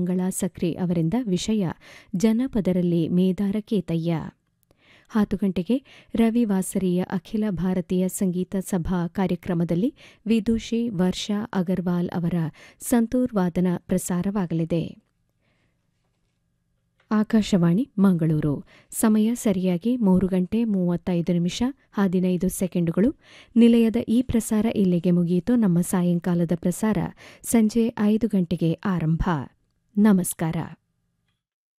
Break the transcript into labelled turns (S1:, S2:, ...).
S1: ಮಂಗಳಾ ಸಕ್ರಿ ಅವರಿಂದ ವಿಷಯ ಜನಪದರಲ್ಲಿ ಮೇದಾರ ಕೇತಯ್ಯ ಹತ್ತು ಗಂಟೆಗೆ ರವಿವಾಸರಿಯ ಅಖಿಲ ಭಾರತೀಯ ಸಂಗೀತ ಸಭಾ ಕಾರ್ಯಕ್ರಮದಲ್ಲಿ ವಿದೂಷಿ ವರ್ಷಾ ಅಗರ್ವಾಲ್ ಅವರ ಸಂತೂರ್ ವಾದನ ಪ್ರಸಾರವಾಗಲಿದೆ ಆಕಾಶವಾಣಿ ಮಂಗಳೂರು ಸಮಯ ಸರಿಯಾಗಿ ಮೂರು ಗಂಟೆ ಮೂವತ್ತೈದು ನಿಮಿಷ ಹದಿನೈದು ಸೆಕೆಂಡುಗಳು ನಿಲಯದ ಈ ಪ್ರಸಾರ ಇಲ್ಲಿಗೆ ಮುಗಿಯಿತು ನಮ್ಮ ಸಾಯಂಕಾಲದ ಪ್ರಸಾರ ಸಂಜೆ ಐದು ಗಂಟೆಗೆ ಆರಂಭ ನಮಸ್ಕಾರ